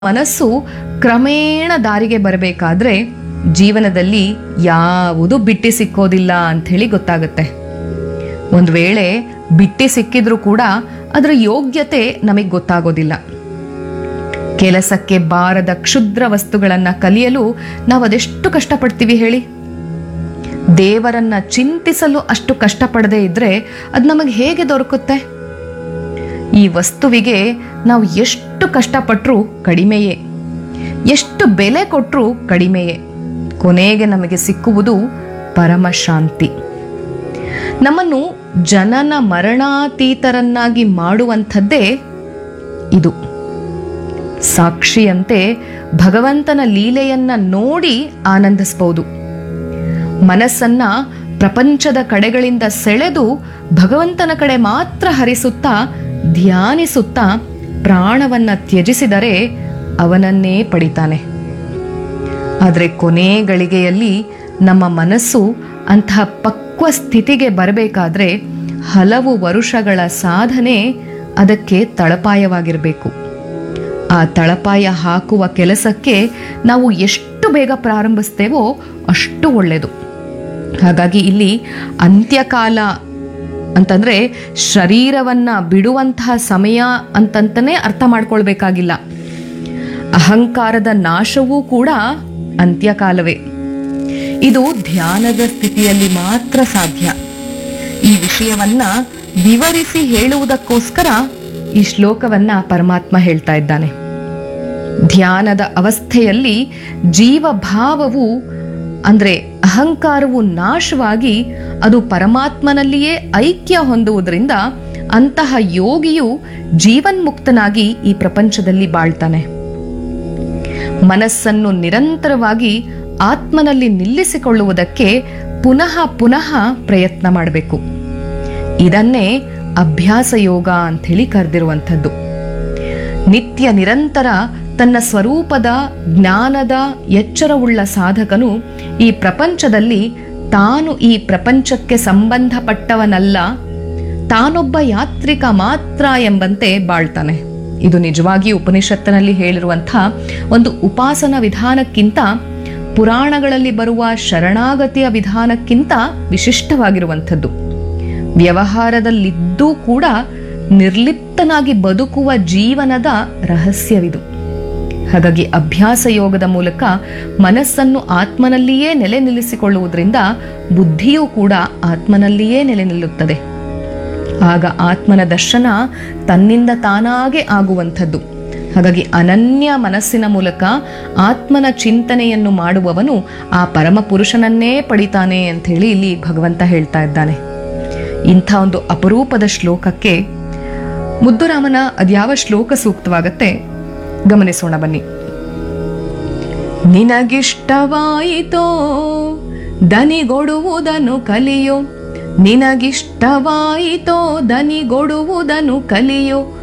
ಮನಸ್ಸು ಕ್ರಮೇಣ ದಾರಿಗೆ ಬರಬೇಕಾದ್ರೆ ಜೀವನದಲ್ಲಿ ಯಾವುದು ಬಿಟ್ಟಿ ಸಿಕ್ಕೋದಿಲ್ಲ ಅಂಥೇಳಿ ಗೊತ್ತಾಗುತ್ತೆ ಒಂದು ವೇಳೆ ಬಿಟ್ಟಿ ಸಿಕ್ಕಿದ್ರೂ ಕೂಡ ಅದರ ಯೋಗ್ಯತೆ ನಮಗೆ ಗೊತ್ತಾಗೋದಿಲ್ಲ ಕೆಲಸಕ್ಕೆ ಬಾರದ ಕ್ಷುದ್ರ ವಸ್ತುಗಳನ್ನ ಕಲಿಯಲು ನಾವು ಅದೆಷ್ಟು ಕಷ್ಟಪಡ್ತೀವಿ ಹೇಳಿ ದೇವರನ್ನ ಚಿಂತಿಸಲು ಅಷ್ಟು ಕಷ್ಟಪಡದೇ ಇದ್ರೆ ಅದು ನಮಗೆ ಹೇಗೆ ದೊರಕುತ್ತೆ ಈ ವಸ್ತುವಿಗೆ ನಾವು ಎಷ್ಟು ಕಷ್ಟಪಟ್ಟರೂ ಕಡಿಮೆಯೇ ಎಷ್ಟು ಬೆಲೆ ಕೊಟ್ಟರೂ ಕಡಿಮೆಯೇ ಕೊನೆಗೆ ನಮಗೆ ಸಿಕ್ಕುವುದು ಪರಮಶಾಂತಿ ನಮ್ಮನ್ನು ಜನನ ಮರಣಾತೀತರನ್ನಾಗಿ ಮಾಡುವಂಥದ್ದೇ ಇದು ಸಾಕ್ಷಿಯಂತೆ ಭಗವಂತನ ಲೀಲೆಯನ್ನ ನೋಡಿ ಆನಂದಿಸಬಹುದು ಮನಸ್ಸನ್ನ ಪ್ರಪಂಚದ ಕಡೆಗಳಿಂದ ಸೆಳೆದು ಭಗವಂತನ ಕಡೆ ಮಾತ್ರ ಹರಿಸುತ್ತಾ ಧ್ಯಾನಿಸುತ್ತಾ ಪ್ರಾಣವನ್ನ ತ್ಯಜಿಸಿದರೆ ಅವನನ್ನೇ ಪಡಿತಾನೆ ಆದರೆ ಕೊನೆ ಗಳಿಗೆಯಲ್ಲಿ ನಮ್ಮ ಮನಸ್ಸು ಅಂತಹ ಪಕ್ವ ಸ್ಥಿತಿಗೆ ಬರಬೇಕಾದ್ರೆ ಹಲವು ವರುಷಗಳ ಸಾಧನೆ ಅದಕ್ಕೆ ತಳಪಾಯವಾಗಿರಬೇಕು ಆ ತಳಪಾಯ ಹಾಕುವ ಕೆಲಸಕ್ಕೆ ನಾವು ಎಷ್ಟು ಬೇಗ ಪ್ರಾರಂಭಿಸ್ತೇವೋ ಅಷ್ಟು ಒಳ್ಳೆಯದು ಹಾಗಾಗಿ ಇಲ್ಲಿ ಅಂತ್ಯಕಾಲ ಅಂತಂದ್ರೆ ಶರೀರವನ್ನ ಬಿಡುವಂತಹ ಸಮಯ ಅಂತಂತನೇ ಅರ್ಥ ಮಾಡ್ಕೊಳ್ಬೇಕಾಗಿಲ್ಲ ಅಹಂಕಾರದ ನಾಶವೂ ಕೂಡ ಅಂತ್ಯಕಾಲವೇ ಇದು ಧ್ಯಾನದ ಸ್ಥಿತಿಯಲ್ಲಿ ಮಾತ್ರ ಸಾಧ್ಯ ಈ ವಿಷಯವನ್ನ ವಿವರಿಸಿ ಹೇಳುವುದಕ್ಕೋಸ್ಕರ ಈ ಶ್ಲೋಕವನ್ನ ಪರಮಾತ್ಮ ಹೇಳ್ತಾ ಇದ್ದಾನೆ ಧ್ಯಾನದ ಅವಸ್ಥೆಯಲ್ಲಿ ಜೀವಭಾವವು ಅಂದ್ರೆ ಅಹಂಕಾರವು ನಾಶವಾಗಿ ಅದು ಪರಮಾತ್ಮನಲ್ಲಿಯೇ ಐಕ್ಯ ಹೊಂದುವುದರಿಂದ ಅಂತಹ ಯೋಗಿಯು ಜೀವನ್ಮುಕ್ತನಾಗಿ ಈ ಪ್ರಪಂಚದಲ್ಲಿ ಬಾಳ್ತಾನೆ ಮನಸ್ಸನ್ನು ನಿರಂತರವಾಗಿ ಆತ್ಮನಲ್ಲಿ ನಿಲ್ಲಿಸಿಕೊಳ್ಳುವುದಕ್ಕೆ ಪುನಃ ಪುನಃ ಪ್ರಯತ್ನ ಮಾಡಬೇಕು ಇದನ್ನೇ ಅಭ್ಯಾಸ ಯೋಗ ಅಂಥೇಳಿ ಕರೆದಿರುವಂಥದ್ದು ನಿತ್ಯ ನಿರಂತರ ತನ್ನ ಸ್ವರೂಪದ ಜ್ಞಾನದ ಎಚ್ಚರವುಳ್ಳ ಸಾಧಕನು ಈ ಪ್ರಪಂಚದಲ್ಲಿ ತಾನು ಈ ಪ್ರಪಂಚಕ್ಕೆ ಸಂಬಂಧಪಟ್ಟವನಲ್ಲ ತಾನೊಬ್ಬ ಯಾತ್ರಿಕ ಮಾತ್ರ ಎಂಬಂತೆ ಬಾಳ್ತಾನೆ ಇದು ನಿಜವಾಗಿ ಉಪನಿಷತ್ತಿನಲ್ಲಿ ಹೇಳಿರುವಂಥ ಒಂದು ಉಪಾಸನ ವಿಧಾನಕ್ಕಿಂತ ಪುರಾಣಗಳಲ್ಲಿ ಬರುವ ಶರಣಾಗತಿಯ ವಿಧಾನಕ್ಕಿಂತ ವಿಶಿಷ್ಟವಾಗಿರುವಂಥದ್ದು ವ್ಯವಹಾರದಲ್ಲಿದ್ದೂ ಕೂಡ ನಿರ್ಲಿಪ್ತನಾಗಿ ಬದುಕುವ ಜೀವನದ ರಹಸ್ಯವಿದು ಹಾಗಾಗಿ ಅಭ್ಯಾಸ ಯೋಗದ ಮೂಲಕ ಮನಸ್ಸನ್ನು ಆತ್ಮನಲ್ಲಿಯೇ ನೆಲೆ ನಿಲ್ಲಿಸಿಕೊಳ್ಳುವುದರಿಂದ ಬುದ್ಧಿಯೂ ಕೂಡ ಆತ್ಮನಲ್ಲಿಯೇ ನೆಲೆ ನಿಲ್ಲುತ್ತದೆ ಆಗ ಆತ್ಮನ ದರ್ಶನ ತನ್ನಿಂದ ತಾನಾಗೆ ಆಗುವಂಥದ್ದು ಹಾಗಾಗಿ ಅನನ್ಯ ಮನಸ್ಸಿನ ಮೂಲಕ ಆತ್ಮನ ಚಿಂತನೆಯನ್ನು ಮಾಡುವವನು ಆ ಪರಮ ಪುರುಷನನ್ನೇ ಪಡಿತಾನೆ ಅಂತ ಹೇಳಿ ಇಲ್ಲಿ ಭಗವಂತ ಹೇಳ್ತಾ ಇದ್ದಾನೆ ಇಂಥ ಒಂದು ಅಪರೂಪದ ಶ್ಲೋಕಕ್ಕೆ ಮುದ್ದುರಾಮನ ಅದ್ಯಾವ ಶ್ಲೋಕ ಸೂಕ್ತವಾಗತ್ತೆ ಗಮನಿಸೋಣ ಬನ್ನಿ ನಿನಗಿಷ್ಟವಾಯಿತೋ ದನಿಗೊಡುವುದನ್ನು ಕಲಿಯೋ ನಿನಗಿಷ್ಟವಾಯಿತೋ ದನಿಗೊಡುವುದನ್ನು ಕಲಿಯೋ